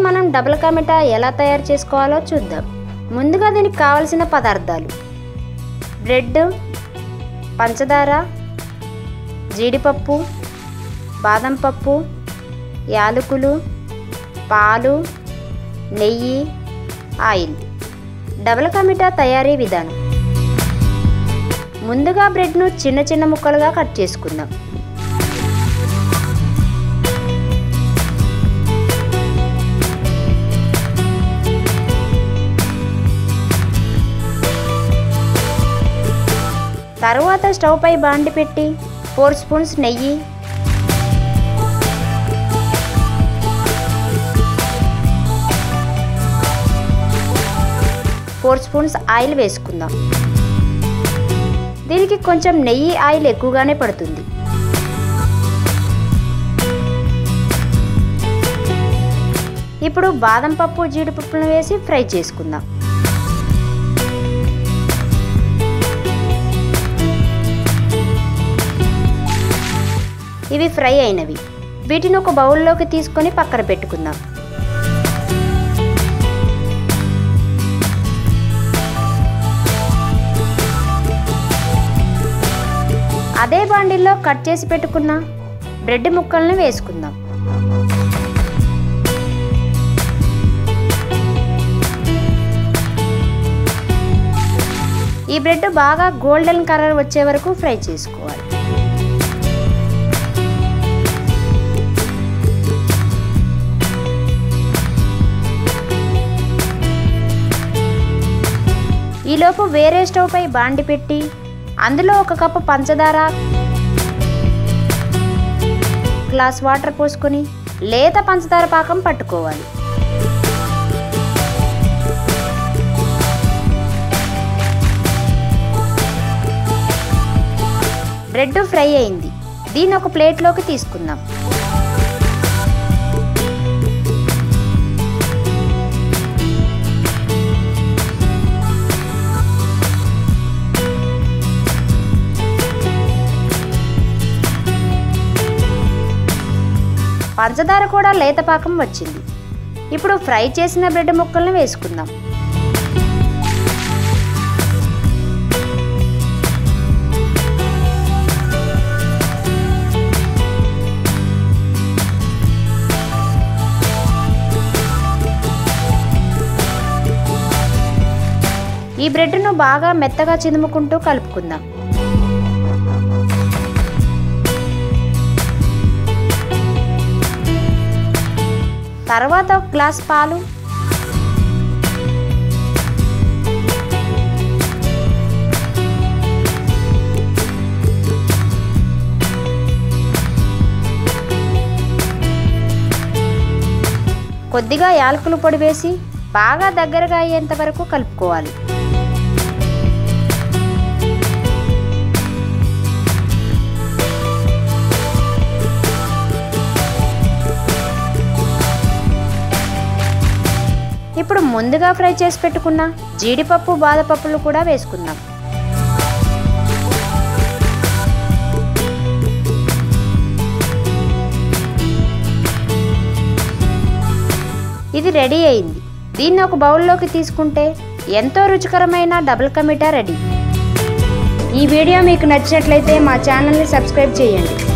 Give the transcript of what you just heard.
మనం డబుల్ కమిటా ఎలా తయారు చేసుకోవాలో చూద్దాం ముందుగా దీనికి కావలసిన పదార్థాలు బ్రెడ్ పంచదార జీడిపప్పు బాదం పప్పు యాలకులు పాలు నెయ్యి ఆయిల్ డబుల్ కమిటా తయారీ విధానం ముందుగా బ్రెడ్ను చిన్న చిన్న ముక్కలుగా కట్ చేసుకుందాం తరువాత స్టవ్ పై బాండి పెట్టి ఫోర్ స్పూన్స్ నెయ్యి ఫోర్ స్పూన్స్ ఆయిల్ వేసుకుందాం దీనికి కొంచెం నెయ్యి ఆయిల్ ఎక్కువగానే పడుతుంది ఇప్పుడు బాదం పప్పు జీడిపప్పులను వేసి ఫ్రై చేసుకుందాం ఇవి ఫ్రై అయినవి వీటిని ఒక బౌల్లోకి తీసుకొని పక్కన పెట్టుకుందాం అదే బాండిల్లో కట్ చేసి పెట్టుకున్న బ్రెడ్ ముక్కల్ని వేసుకుందాం ఈ బ్రెడ్ బాగా గోల్డెన్ కలర్ వచ్చే వరకు ఫ్రై చేసుకోవాలి ఈలోపు వేరే స్టవ్ పై బాండి పెట్టి అందులో ఒక కప్పు పంచదార గ్లాస్ వాటర్ పోసుకొని లేత పంచదార పాకం పట్టుకోవాలి బ్రెడ్ ఫ్రై అయింది దీన్ని ఒక ప్లేట్లోకి తీసుకుందాం పంచదార కూడా లేత పాకం వచ్చింది ఇప్పుడు ఫ్రై చేసిన బ్రెడ్ ముక్కలను వేసుకుందాం ఈ బ్రెడ్ను బాగా మెత్తగా చిదుముకుంటూ కలుపుకుందాం తర్వాత ఒక గ్లాస్ పాలు కొద్దిగా యాలకుల పొడి వేసి బాగా దగ్గరగా అయ్యేంత వరకు కలుపుకోవాలి ఇప్పుడు ముందుగా ఫ్రై చేసి పెట్టుకున్న జీడిపప్పు బాదపప్పులు కూడా వేసుకుందాం ఇది రెడీ అయింది దీన్ని ఒక బౌల్లోకి తీసుకుంటే ఎంతో రుచికరమైన డబుల్ కమిటా రెడీ ఈ వీడియో మీకు నచ్చినట్లయితే మా ఛానల్ని సబ్స్క్రైబ్ చేయండి